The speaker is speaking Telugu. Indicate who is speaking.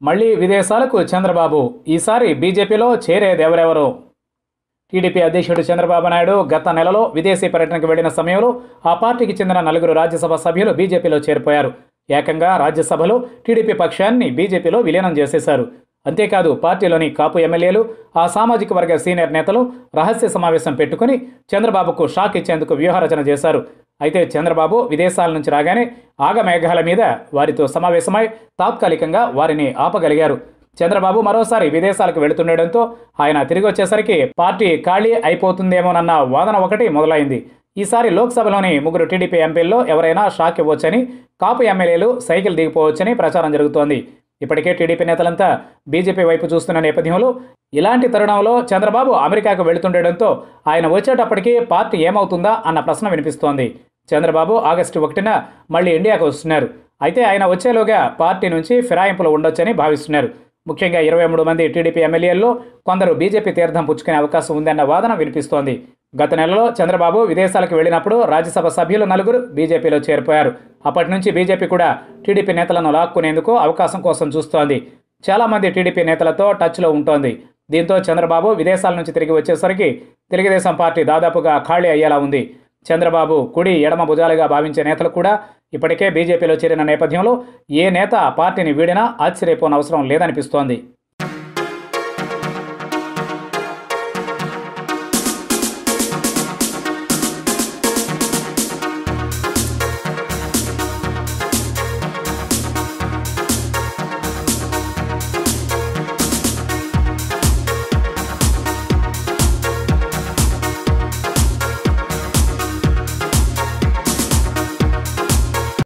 Speaker 1: మళ్ళీ విదేశాలకు చంద్రబాబు ఈసారి బీజేపీలో చేరేదెవరెవరు టీడీపీ అధ్యక్షుడు చంద్రబాబు నాయుడు గత నెలలో విదేశీ పర్యటనకు వెళ్లిన సమయంలో ఆ పార్టీకి చెందిన నలుగురు రాజ్యసభ సభ్యులు బీజేపీలో చేరిపోయారు ఏకంగా రాజ్యసభలో టీడీపీ పక్షాన్ని బీజేపీలో విలీనం చేసేశారు అంతేకాదు పార్టీలోని కాపు ఎమ్మెల్యేలు ఆ సామాజిక వర్గ సీనియర్ నేతలు రహస్య సమావేశం పెట్టుకుని చంద్రబాబుకు షాక్ ఇచ్చేందుకు వ్యూహరచన చేశారు అయితే చంద్రబాబు విదేశాల నుంచి రాగానే ఆగమేఘాల మీద వారితో సమావేశమై తాత్కాలికంగా వారిని ఆపగలిగారు చంద్రబాబు మరోసారి విదేశాలకు వెళుతుండటంతో ఆయన తిరిగి వచ్చేసరికి పార్టీ ఖాళీ అయిపోతుందేమోనన్న వాదన ఒకటి మొదలైంది ఈసారి లోక్సభలోని ముగ్గురు టీడీపీ ఎంపీల్లో ఎవరైనా షాక్ ఇవ్వొచ్చని కాపు ఎమ్మెల్యేలు సైకిల్ దిగిపోవచ్చని ప్రచారం జరుగుతోంది ఇప్పటికే టీడీపీ నేతలంతా బీజేపీ వైపు చూస్తున్న నేపథ్యంలో ఇలాంటి తరుణంలో చంద్రబాబు అమెరికాకు వెళుతుండటంతో ఆయన వచ్చేటప్పటికి పార్టీ ఏమవుతుందా అన్న ప్రశ్న వినిపిస్తోంది చంద్రబాబు ఆగస్టు ఒకటిన మళ్ళీ ఇండియాకు వస్తున్నారు అయితే ఆయన వచ్చేలోగా పార్టీ నుంచి ఫిరాయింపులు ఉండొచ్చని భావిస్తున్నారు ముఖ్యంగా ఇరవై మూడు మంది టీడీపీ ఎమ్మెల్యేల్లో కొందరు బీజేపీ తీర్థం పుచ్చుకునే అవకాశం ఉందన్న వాదన వినిపిస్తోంది గత నెలలో చంద్రబాబు విదేశాలకు వెళ్ళినప్పుడు రాజ్యసభ సభ్యులు నలుగురు బీజేపీలో చేరిపోయారు అప్పటి నుంచి బీజేపీ కూడా టీడీపీ నేతలను లాక్కునేందుకు అవకాశం కోసం చూస్తోంది చాలామంది టీడీపీ నేతలతో టచ్లో ఉంటోంది దీంతో చంద్రబాబు విదేశాల నుంచి తిరిగి వచ్చేసరికి తెలుగుదేశం పార్టీ దాదాపుగా ఖాళీ అయ్యేలా ఉంది చంద్రబాబు కుడి ఎడమ భుజాలుగా భావించే నేతలు కూడా ఇప్పటికే బీజేపీలో చేరిన నేపథ్యంలో ఏ నేత పార్టీని వీడినా ఆశ్చర్యపోనవసరం లేదనిపిస్తోంది